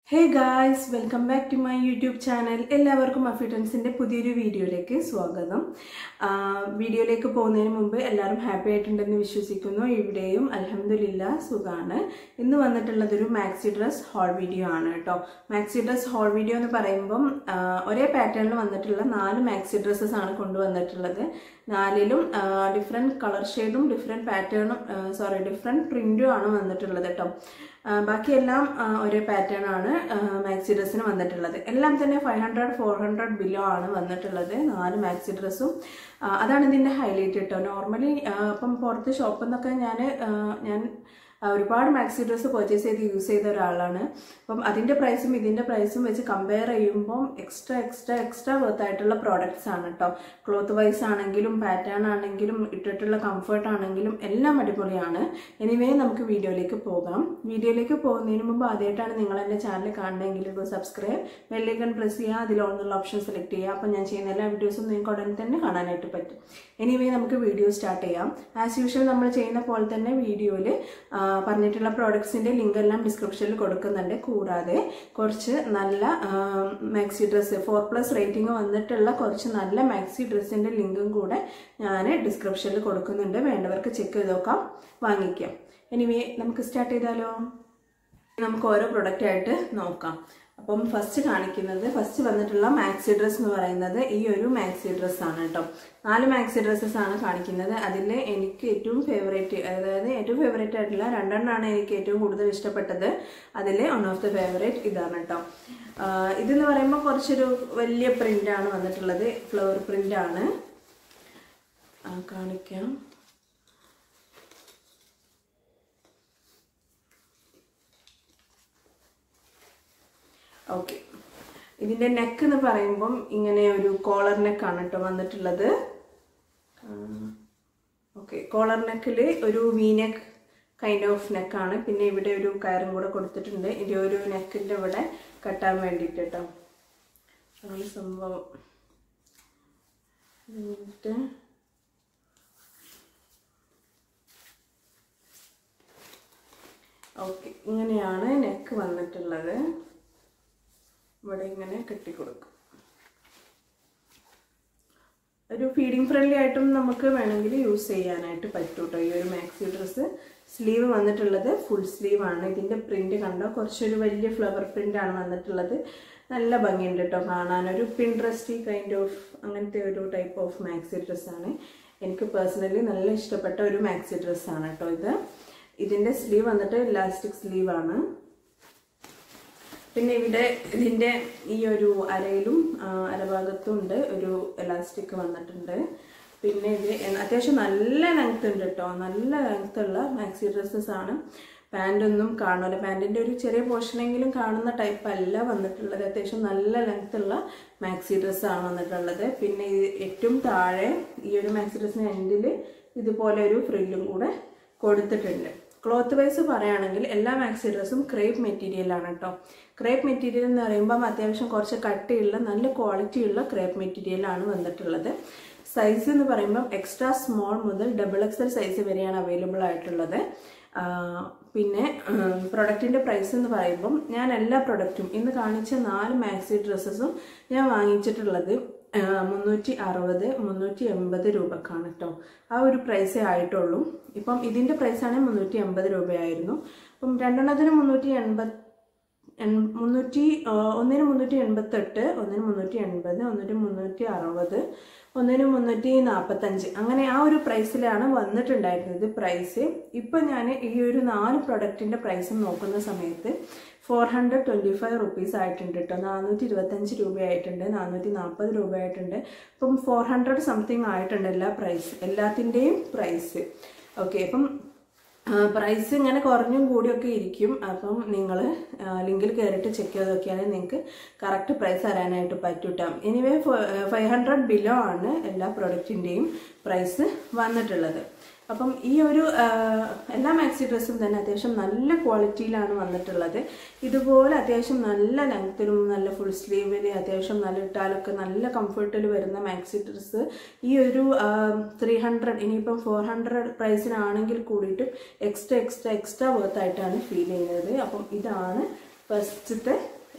hey guys welcome back to my YouTube channel എല്ലാവർക്കും അഫിറ്റൻസിൻ്റെ പുതിയൊരു വീഡിയോയിലേക്ക് സ്വാഗതം ആ, വീഡിയോയിലേക്ക് പോകുന്നതിന് മുമ്പ് എല്ലാവരും ഹാപ്പി ആയിട്ടുണ്ടെന്ന് വിശ്വസിക്കുന്നു ഇവിടെയും അലഹമില്ല സുഖാണ് ഇന്ന് വന്നിട്ടുള്ളതൊരു മാക്സി ഡ്രസ് ഹോൾ വീഡിയോ ആണ് കേട്ടോ മാക്സി ഡ്രസ് ഹോൾ വീഡിയോ എന്ന് പറയുമ്പം ആ, ഒരേ പാറ്റേണിൽ വന്നിട്ടുള്ള നാല് മാക്സി ഡ്രസ്സസ് ആണ് കൊണ്ടുവന്നിട്ടുള്ളത് നാലിലും ഡിഫറെൻറ്റ് കളർ ഷെയ്ഡും ഡിഫറെൻറ്റ് പാറ്റേണും സോറി ഡിഫറെൻറ്റ് പ്രിൻറ്റും ആണ് വന്നിട്ടുള്ളത് കേട്ടോ ആ, ബാക്കിയെല്ലാം ആ, ഒരേ പാറ്റേൺ ആണ് മാക്സി ഡ്രസ്സിന് വന്നിട്ടുള്ളത് എല്ലാം തന്നെ five hundred four hundred below ആണ് വന്നിട്ടുള്ളത് നാല് മാക്സി ഡ്രസ്സും ആ, അതാണ് ഇതിൻ്റെ ഹൈലൈറ്റ് കേട്ടോ നോർമലി ഇപ്പം പുറത്ത് ഷോപ്പിൽ നിന്നൊക്കെ ഞാൻ ഞാൻ ആ, ഒരുപാട് മാക്സി ഡ്രസ്സ് പർച്ചേസ് ചെയ്ത് യൂസ് ചെയ്ത ഒരാളാണ് അപ്പം അതിൻ്റെ പ്രൈസും ഇതിൻ്റെ പ്രൈസും വെച്ച് കമ്പയർ ചെയ്യുമ്പം എക്സ്ട്രാ എക്സ്ട്രാ എക്സ്ട്രാ വർത്ത് ആയിട്ടുള്ള പ്രോഡക്റ്റ്സ് ആണ് കേട്ടോ ക്ലോത്ത് വൈസ് ആണെങ്കിലും പാറ്റേൺ ആണെങ്കിലും ഇട്ടിട്ടുള്ള കംഫർട്ട് ആണെങ്കിലും എല്ലാം അടിപൊളിയാണ് എനിവേ നമുക്ക് വീഡിയോയിലേക്ക് പോകാം വീഡിയോയിലേക്ക് പോകുന്നതിന് മുമ്പ് ആദ്യമായിട്ടാണ് നിങ്ങൾ എൻ്റെ ചാനൽ കാണണമെങ്കിൽ ഇപ്പോൾ സബ്സ്ക്രൈബ് ബെല്ലൈക്കൺ പ്രസ് ചെയ്യുക അതിൽ ഓൺന്നുള്ള ഓപ്ഷൻ സെലക്ട് ചെയ്യുക അപ്പം ഞാൻ ചെയ്യുന്ന എല്ലാ വീഡിയോസും നിങ്ങൾക്ക് ഉടനെ തന്നെ കാണാനായിട്ട് പറ്റും എനിവേ നമുക്ക് വീഡിയോ സ്റ്റാർട്ട് ചെയ്യാം ആസ് യൂഷ്വൽ നമ്മൾ ചെയ്യുന്ന പോലെ തന്നെ വീഡിയോയിൽ പറഞ്ഞിട്ടുള്ള പ്രോഡക്ട്സിൻ്റെ ലിങ്ക് എല്ലാം ഡിസ്ക്രിപ്ഷനിൽ കൊടുക്കുന്നുണ്ട് കൂടാതെ കുറച്ച് നല്ല maxi dress four plus rating വന്നിട്ടുള്ള കുറച്ച് നല്ല മാക്സി ഡ്രസ്സിൻ്റെ ലിങ്കും കൂടെ ഞാൻ ഡിസ്ക്രിപ്ഷനിൽ കൊടുക്കുന്നുണ്ട് വേണ്ടവർക്ക് ചെക്ക് ചെയ്ത് നോക്കാം വാങ്ങിക്കാം എനിവേ നമുക്ക് സ്റ്റാർട്ട് ചെയ്താലോ നമുക്ക് ഓരോ പ്രൊഡക്റ്റ് ആയിട്ട് നോക്കാം അപ്പം ഫസ്റ്റ് കാണിക്കുന്നത് ഫസ്റ്റ് വന്നിട്ടുള്ള മാക്സി ഡ്രസ് എന്ന് പറയുന്നത് ഈ ഒരു മാക്സി ഡ്രസ് ആണ് കേട്ടോ നാല് മാക്സി ഡ്രസ്സസ് ആണ് കാണിക്കുന്നത് അതിൽ എനിക്ക് ഏറ്റവും ഫേവറേറ്റ് അതായത് ഏറ്റവും ഫേവറേറ്റ് ആയിട്ടുള്ള രണ്ടെണ്ണമാണ് എനിക്ക് ഏറ്റവും കൂടുതൽ ഇഷ്ടപ്പെട്ടത് അതിൽ വൺ ഓഫ് ദ ഫേവറേറ്റ് ഇതാണ് കേട്ടോ ആഹ് ഇതെന്ന് പറയുമ്പോൾ കുറച്ചൊരു വലിയ പ്രിന്റ് ആണ് വന്നിട്ടുള്ളത് ഫ്ലവർ പ്രിന്റ് ആണ് ആ, കാണിക്കാം ഓക്കെ ഇതിൻ്റെ നെക്ക് എന്ന് പറയുമ്പം ഇങ്ങനെ ഒരു കോളർ നെക്കാണ് കേട്ടോ വന്നിട്ടുള്ളത് ഓക്കെ കോളർ നെക്കിൽ ഒരു വി നെക്ക് കൈൻഡ് ഓഫ് നെക്കാണ് പിന്നെ ഇവിടെ ഒരു കയറും കൂടെ കൊടുത്തിട്ടുണ്ട് ഇത് ഒരു നെക്കിൻ്റെ ഇവിടെ കെട്ടാൻ വേണ്ടിയിട്ട് കേട്ടോ ആണ് സംഭവം എന്നിട്ട് ഓക്കെ ഇങ്ങനെയാണ് നെക്ക് വന്നിട്ടുള്ളത് ഇവിടെ ഇങ്ങനെ കെട്ടിക്കൊടുക്കും ഒരു ഫീഡിങ് ഫ്രണ്ട്ലി ആയിട്ടും നമുക്ക് വേണമെങ്കിൽ യൂസ് ചെയ്യാനായിട്ട് പറ്റും കേട്ടോ ഈ ഒരു മാക്സി ഡ്രസ്സ് സ്ലീവ് വന്നിട്ടുള്ളത് ഫുൾ സ്ലീവ് ആണ് ഇതിൻ്റെ പ്രിന്റ് കണ്ടോ കുറച്ചൊരു വലിയ ഫ്ലവർ പ്രിന്റ് ആണ് വന്നിട്ടുള്ളത് നല്ല ഭംഗിയുണ്ട് കേട്ടോ കാണാൻ ഒരു പിൻട്രസ്റ്റി കൈൻഡ് ഓഫ് അങ്ങനത്തെ ഒരു ടൈപ്പ് ഓഫ് മാക്സി ഡ്രസ്സാണ് എനിക്ക് പേഴ്സണലി നല്ല ഇഷ്ടപ്പെട്ട ഒരു മാക്സി ഡ്രസ്സാണ് കേട്ടോ ഇത് ഇതിൻ്റെ സ്ലീവ് വന്നിട്ട് ഇലാസ്റ്റിക് സ്ലീവ് ആണ് പിന്നെ ഇവിടെ ഇതിൻ്റെ ഈ ഒരു അരയിലും ആ, അരഭാഗത്തും ഉണ്ട് ഒരു എലാസ്റ്റിക് വന്നിട്ടുണ്ട് പിന്നെ ഇത് എ- അത്യാവശ്യം നല്ല ലെങ്ത് ഉണ്ട് കേട്ടോ നല്ല ലെങ്ത് ഉള്ള മാക്സി ഡ്രസ്സസ് ആണ് പാൻ്റ് ഒന്നും കാണില്ല പാൻറ്റിൻ്റെ ഒരു ചെറിയ പോർഷനെങ്കിലും കാണുന്ന ടൈപ്പ് അല്ല വന്നിട്ടുള്ളത് അത്യാവശ്യം നല്ല ലെങ്ത് ഉള്ള മാക്സി ഡ്രസ്സാണ് വന്നിട്ടുള്ളത് പിന്നെ ഇത് ഏറ്റവും താഴെ ഈ ഒരു മാക്സി ഡ്രസ്സിന് എൻഡിൽ ഇതുപോലെ ഒരു ഫ്രില്ലും കൂടെ കൊടുത്തിട്ടുണ്ട് ക്ലോത്ത് വൈസ് പറയുകയാണെങ്കിൽ എല്ലാ മാക്സി ഡ്രസ്സും ക്രേപ്പ് മെറ്റീരിയലാണ് കേട്ടോ ക്രേപ്പ് മെറ്റീരിയൽ എന്ന് പറയുമ്പം അത്യാവശ്യം കുറച്ച് കട്ടിയുള്ള നല്ല ക്വാളിറ്റിയുള്ള ക്രേപ്പ് മെറ്റീരിയലാണ് വന്നിട്ടുള്ളത് സൈസ് എന്ന് പറയുമ്പം എക്സ്ട്രാ സ്മോൾ മുതൽ ഡബിൾ എക്സൽ സൈസ് വരെയാണ് അവൈലബിൾ ആയിട്ടുള്ളത് ആ, പിന്നെ പ്രൊഡക്റ്റിൻ്റെ പ്രൈസ് എന്ന് പറയുമ്പം ഞാൻ എല്ലാ പ്രൊഡക്റ്റും ഇന്ന് കാണിച്ച നാല് മാക്സി ഡ്രസ്സസും ഞാൻ വാങ്ങിച്ചിട്ടുള്ളത് ആ, മുന്നൂറ്റി അറുപത് മുന്നൂറ്റി എൺപത് രൂപക്കാണ് കേട്ടോ ആ ഒരു പ്രൈസേ ആയിട്ടുള്ളൂ ഇപ്പം ഇതിൻ്റെ പ്രൈസാണെങ്കിൽ മുന്നൂറ്റി എൺപത് രൂപയായിരുന്നു അപ്പം രണ്ടെണ്ണത്തിന് മുന്നൂറ്റി എൺപത് എൺ- മുന്നൂറ്റി ആ, ഒന്നിന് മുന്നൂറ്റി എൺപത്തെട്ട് ഒന്നിന് മുന്നൂറ്റി എൺപത് ഒന്നിന് മുന്നൂറ്റി അറുപത് ഒന്നിന് മുന്നൂറ്റി നാൽപ്പത്തഞ്ച് അങ്ങനെ ആ ഒരു പ്രൈസിലാണ് വന്നിട്ടുണ്ടായിരുന്നത് പ്രൈസ് ഇപ്പം ഞാൻ ഈ ഒരു നാല് പ്രൊഡക്റ്റിൻ്റെ പ്രൈസും നോക്കുന്ന സമയത്ത് four hundred twenty five rupees ആയിട്ടുണ്ട് കേട്ടോ നാനൂറ്റി ഇരുപത്തഞ്ച് രൂപയായിട്ടുണ്ട് നാനൂറ്റി നാൽപ്പത് രൂപയായിട്ടുണ്ട് ഇപ്പം ഫോർ ഹൺഡ്രഡ് സംതിങ് ആയിട്ടുണ്ട് എല്ലാ പ്രൈസ് എല്ലാത്തിൻ്റെയും പ്രൈസ് ഓക്കെ അപ്പം പ്രൈസ് ഇങ്ങനെ കുറഞ്ഞും കൂടിയൊക്കെ ഇരിക്കും അപ്പം നിങ്ങൾ ലിങ്കിൽ കയറിയിട്ട് ചെക്ക് ചെയ്ത് നോക്കിയാൽ നിങ്ങൾക്ക് കറക്റ്റ് പ്രൈസ് അറിയാനായിട്ട് പറ്റൂട്ടോ എനിവേ ഫൈവ് ഹൺഡ്രഡ് ബിലോ ആണ് എല്ലാ പ്രൊഡക്റ്റിൻ്റെയും പ്രൈസ് വന്നിട്ടുള്ളത് അപ്പം ഈ ഒരു ആ, എല്ലാ മാക്സി ഡ്രസ്സും തന്നെ അത്യാവശ്യം നല്ല ക്വാളിറ്റിയിലാണ് വന്നിട്ടുള്ളത് ഇതുപോലെ അത്യാവശ്യം നല്ല ലെങ്ത്തിലും നല്ല ഫുൾ സ്ലീവിൽ അത്യാവശ്യം നല്ല ഇട്ടാലൊക്കെ നല്ല കംഫർട്ടിൽ വരുന്ന മാക്സി ഡ്രസ്സ് ഈ ഒരു ത്രീ ഹൺഡ്രഡ് ഇനിയിപ്പം ഫോർ ഹൺഡ്രഡ് പ്രൈസിനാണെങ്കിൽ കൂടിയിട്ട് എക്സ്ട്രാ എക്സ്ട്രാ എക്സ്ട്രാ വർത്ത് ആയിട്ടാണ് ഫീൽ ചെയ്യുന്നത് അപ്പം ഇതാണ് ഫസ്റ്റത്തെ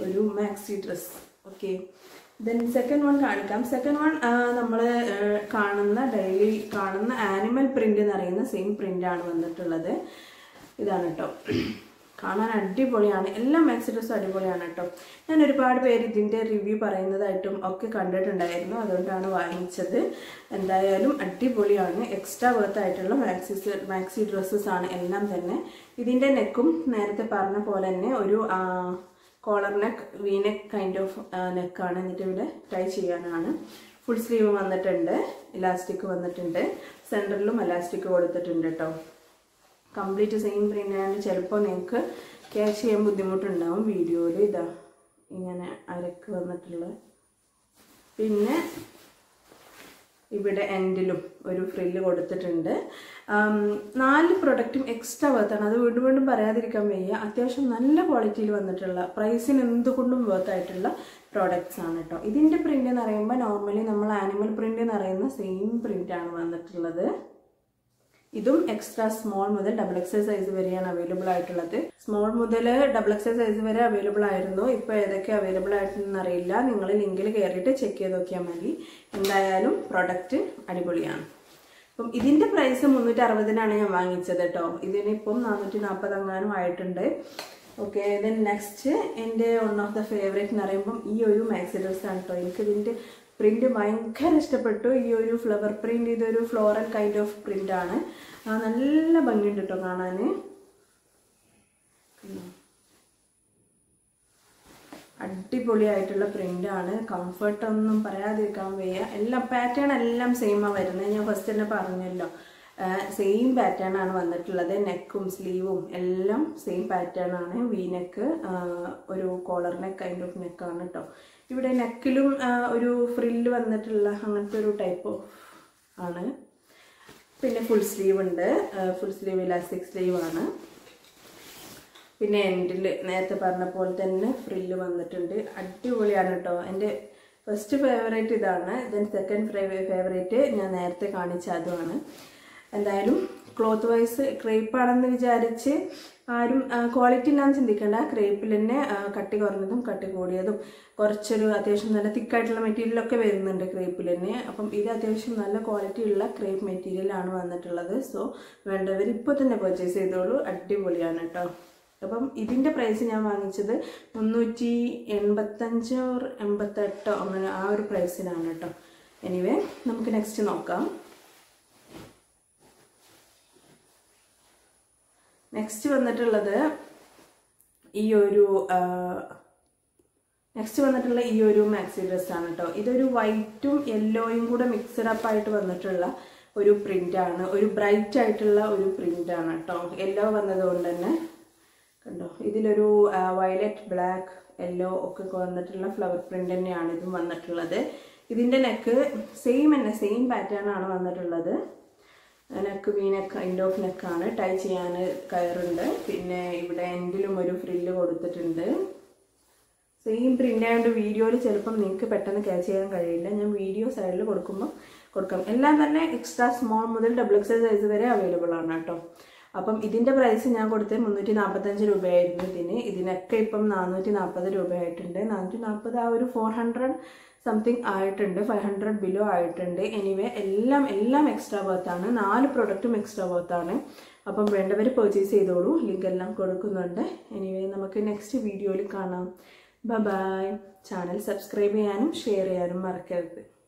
ഒരു maxi dress okay then second one കാണിക്കാം സെക്കൻഡ് വൺ നമ്മൾ കാണുന്ന ഡെയിലി കാണുന്ന ആനിമൽ പ്രിന്റ് എന്ന് പറയുന്ന സെയിം പ്രിൻ്റാണ് വന്നിട്ടുള്ളത് ഇതാണ് കേട്ടോ കാണാൻ അടിപൊളിയാണ് എല്ലാ മാക്സി ഡ്രസ്സും അടിപൊളിയാണ് കേട്ടോ ഞാൻ ഒരുപാട് പേര് ഇതിൻ്റെ റിവ്യൂ പറയുന്നതായിട്ടും ഒക്കെ കണ്ടിട്ടുണ്ടായിരുന്നു അതുകൊണ്ടാണ് വാങ്ങിച്ചത് എന്തായാലും അടിപൊളിയാണ് എക്സ്ട്രാ വർത്ത് ആയിട്ടുള്ള മാക്സിസ് മാക്സി ഡ്രസ്സസ് ആണ് എല്ലാം തന്നെ ഇതിൻ്റെ നെക്കും നേരത്തെ പറഞ്ഞ പോലെ തന്നെ ഒരു collar neck V neck kind of നെക്കാണ് എന്നിട്ട് ഇവിടെ ടൈ ചെയ്യാനാണ് ഫുൾ സ്ലീവ് വന്നിട്ടുണ്ട് ഇലാസ്റ്റിക് വന്നിട്ടുണ്ട് സെൻറ്ററിലും ഇലാസ്റ്റിക് കൊടുത്തിട്ടുണ്ട് കേട്ടോ കംപ്ലീറ്റ് സെയിം പ്രിൻ്റ് ആയതുകൊണ്ട് ചിലപ്പോൾ നിങ്ങൾക്ക് ക്യാച്ച് ചെയ്യാൻ ബുദ്ധിമുട്ടുണ്ടാവും വീഡിയോയിൽ ഇതാ ഇങ്ങനെ അരക്ക് വന്നിട്ടുള്ള പിന്നെ ഇവിടെ എൻഡിലും ഒരു ഫ്രില്ല് കൊടുത്തിട്ടുണ്ട് ആം, നാല് പ്രൊഡക്റ്റും എക്സ്ട്രാ വർത്താണ് അത് വീണ്ടും വീണ്ടും പറയാതിരിക്കാൻ വയ്യ അത്യാവശ്യം നല്ല ക്വാളിറ്റിയിൽ വന്നിട്ടുള്ള പ്രൈസിന് എന്തുകൊണ്ടും വർത്തായിട്ടുള്ള പ്രോഡക്റ്റ്സ് ആണ് കേട്ടോ ഇതിൻ്റെ പ്രിൻ്റ് എന്ന് പറയുമ്പോൾ നോർമലി നമ്മൾ ആനിമൽ പ്രിൻ്റ് എന്ന് പറയുന്ന സെയിം പ്രിൻ്റാണ് വന്നിട്ടുള്ളത് ഇതും എക്സ്ട്രാ സ്മോൾ മുതൽ ഡബിൾ എക്സൽ സൈസ് വരെയാണ് അവൈലബിൾ ആയിട്ടുള്ളത് സ്മോൾ മുതൽ ഡബിൾ എക്സൽ സൈസ് വരെ അവൈലബിൾ ആയിരുന്നു ഇപ്പോൾ ഏതൊക്കെ അവൈലബിൾ ആയിട്ടെന്ന് അറിയില്ല നിങ്ങൾ ലിങ്കിൽ കയറിയിട്ട് ചെക്ക് ചെയ്ത് നോക്കിയാൽ മതി എന്തായാലും പ്രൊഡക്റ്റ് അടിപൊളിയാണ് അപ്പം ഇതിന്റെ പ്രൈസ് മുന്നൂറ്റി അറുപതിനാണ് ഞാൻ വാങ്ങിച്ചത് കേട്ടോ ഇതിനിപ്പം നാനൂറ്റി നാൽപ്പത് അങ്ങാനും ആയിട്ടുണ്ട് ഓക്കെ ദെൻ നെക്സ്റ്റ് എൻ്റെ വൺ ഓഫ് ദ ഫേവറേറ്റ് എന്ന് പറയുമ്പം ഈ ഒരു മാക്സി ഡ്രസ് ആണ് കേട്ടോ എനിക്ക് ഇതിൻ്റെ പ്രിന്റ് ഭയങ്കര ഇഷ്ടപ്പെട്ടു ഈ ഒരു ഫ്ലവർ പ്രിന്റ് ഇതൊരു ഫ്ലോറൽ കൈൻഡ് ഓഫ് പ്രിന്റ് ആണ് ആ, നല്ല ഭംഗിയുണ്ട് കേട്ടോ കാണാൻ അടിപൊളിയായിട്ടുള്ള പ്രിൻ്റാണ് കംഫർട്ട് ഒന്നും പറയാതിരിക്കാൻ വയ്യ എല്ലാം പാറ്റേൺ എല്ലാം സെയിമാണ് വരുന്നത് ഞാൻ ഫസ്റ്റ് തന്നെ പറഞ്ഞല്ലോ സെയിം പാറ്റേൺ ആണ് വന്നിട്ടുള്ളത് നെക്കും സ്ലീവും എല്ലാം സെയിം പാറ്റേൺ ആണ് വി നെക്ക് ഒരു കോളർ നെക്ക് കൈൻഡ് ഓഫ് നെക്കാണ് കേട്ടോ ഇവിടെ നെക്കിലും ഒരു ഫ്രില്ല് വന്നിട്ടുള്ള അങ്ങനത്തെ ഒരു ടൈപ്പ് ഓഫ് ആണ് പിന്നെ ഫുൾ സ്ലീവ് ഉണ്ട് ഫുൾ സ്ലീവ് ഇലാസ്റ്റിക് സ്ലീവ് ആണ് പിന്നെ എൻഡിൽ നേരത്തെ പറഞ്ഞ പോലെ തന്നെ ഫ്രില്ല് വന്നിട്ടുണ്ട് അടിപൊളിയാണ് കേട്ടോ എൻ്റെ ഫസ്റ്റ് ഫേവറേറ്റ് ഇതാണ് ദെൻ സെക്കൻഡ് ഫേവറേറ്റ് ഞാൻ നേരത്തെ കാണിച്ച അതുമാണ് എന്തായാലും ക്ലോത്ത് വൈസ് ക്രേപ്പാണെന്ന് വിചാരിച്ച് ആരും ക്വാളിറ്റി ഇല്ലാന്ന് ചിന്തിക്കേണ്ട ക്രേപ്പിൽ തന്നെ ആ, കട്ടി കുറഞ്ഞതും കട്ടി കൂടിയതും കുറച്ചൊരു അത്യാവശ്യം നല്ല തിക്കായിട്ടുള്ള മെറ്റീരിയലൊക്കെ വരുന്നുണ്ട് ക്രേപ്പിൽ തന്നെ അപ്പം ഇത് അത്യാവശ്യം നല്ല ക്വാളിറ്റി ഉള്ള ക്രേപ്പ് മെറ്റീരിയലാണ് വന്നിട്ടുള്ളത് സോ വേണ്ടവർ ഇപ്പോൾ തന്നെ പർച്ചേസ് ചെയ്തോളൂ അടിപൊളിയാണ് കേട്ടോ അപ്പം ഇതിൻ്റെ പ്രൈസ് ഞാൻ വാങ്ങിച്ചത് മുന്നൂറ്റി എൺപത്തഞ്ചോ എൺപത്തെട്ടോ അങ്ങനെ ആ ഒരു പ്രൈസിനാണ് കേട്ടോ എനിവേ നമുക്ക് നെക്സ്റ്റ് നോക്കാം നെക്സ്റ്റ് വന്നിട്ടുള്ളത് ഈ ഒരു നെക്സ്റ്റ് വന്നിട്ടുള്ള ഈ ഒരു മാക്സി ഡ്രസ് ആണ് കേട്ടോ ഇതൊരു വൈറ്റും യെല്ലോയും കൂടെ മിക്സഡ് അപ്പ് ആയിട്ട് വന്നിട്ടുള്ള ഒരു പ്രിന്റ് ആണ് ഒരു ബ്രൈറ്റ് ആയിട്ടുള്ള ഒരു പ്രിന്റ് ആണ് കേട്ടോ യെല്ലോ വന്നതുകൊണ്ട് തന്നെ കണ്ടോ ഇതിലൊരു വയലറ്റ് ബ്ലാക്ക് യെല്ലോ ഒക്കെ വന്നിട്ടുള്ള ഫ്ലവർ പ്രിന്റ് തന്നെയാണ് ഇതും വന്നിട്ടുള്ളത് ഇതിന്റെ നെക്ക് സെയിം തന്നെ സെയിം പാറ്റേൺ ആണ് വന്നിട്ടുള്ളത് neck V neck kind of നെക്കാണ് ടൈ ചെയ്യാൻ കയറുണ്ട് പിന്നെ ഇവിടെ എൻഡിലും ഒരു ഫ്രില്ല് കൊടുത്തിട്ടുണ്ട് സെയിം പ്രിന്റ് ആയതുകൊണ്ട് വീഡിയോയിൽ ചിലപ്പം നിങ്ങൾക്ക് പെട്ടെന്ന് ക്യാച്ച് ചെയ്യാൻ കഴിയില്ല ഞാൻ വീഡിയോ സൈഡിൽ കൊടുക്കുമ്പോൾ കൊടുക്കാം എല്ലാം തന്നെ എക്സ്ട്രാ സ്മോൾ മുതൽ ഡബിൾ എക്സൽ സൈസ് വരെ അവൈലബിൾ ആണ് കേട്ടോ അപ്പം ഇതിന്റെ പ്രൈസ് ഞാൻ കൊടുത്തത് മുന്നൂറ്റി നാൽപ്പത്തഞ്ച് രൂപയായിരുന്നു ഇതിന് ഇതിനൊക്കെ ഇപ്പം നാനൂറ്റി നാൽപ്പത് രൂപയായിട്ടുണ്ട് നാനൂറ്റി നാൽപ്പത് ആ ഒരു ഫോർ ഹൺഡ്രഡ് സംതിങ് ആയിട്ടുണ്ട് ഫൈവ് ഹൺഡ്രഡ് ബിലോ ആയിട്ടുണ്ട് എനിവേ എല്ലാം എല്ലാം എക്സ്ട്രാ ആണ് നാല് പ്രൊഡക്റ്റും എക്സ്ട്രാ ആണ് അപ്പം വേണ്ടവർ പർച്ചേസ് ചെയ്തോളൂ ലിങ്ക് എല്ലാം കൊടുക്കുന്നുണ്ട് എനിവേ നമുക്ക് നെക്സ്റ്റ് വീഡിയോയിൽ കാണാം ബൈ ചാനൽ സബ്സ്ക്രൈബ് ചെയ്യാനും ഷെയർ ചെയ്യാനും മറക്കരുത്